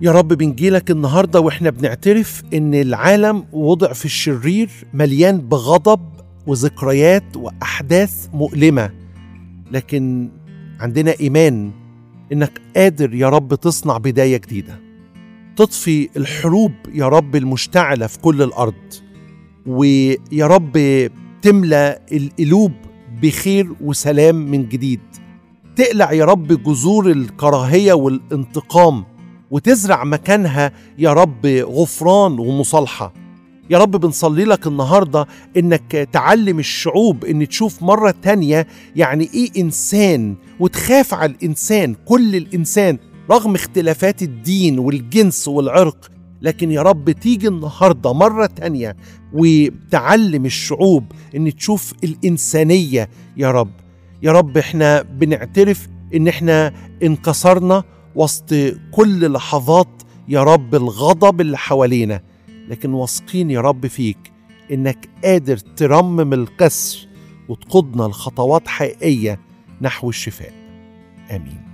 يا رب بنجيلك النهارده واحنا بنعترف ان العالم وضع في الشرير مليان بغضب وذكريات واحداث مؤلمه لكن عندنا ايمان انك قادر يا رب تصنع بدايه جديده تطفي الحروب يا رب المشتعله في كل الارض ويا رب تملى القلوب بخير وسلام من جديد تقلع يا رب جذور الكراهيه والانتقام وتزرع مكانها يا رب غفران ومصالحه يا رب بنصلي لك النهارده انك تعلم الشعوب ان تشوف مره تانية يعني ايه انسان وتخاف على الانسان كل الانسان رغم اختلافات الدين والجنس والعرق لكن يا رب تيجي النهارده مره تانية وتعلم الشعوب ان تشوف الانسانيه يا رب يا رب احنا بنعترف ان احنا انكسرنا وسط كل لحظات يا رب الغضب اللي حوالينا لكن واثقين يا رب فيك انك قادر ترمم الكسر وتقودنا لخطوات حقيقيه نحو الشفاء امين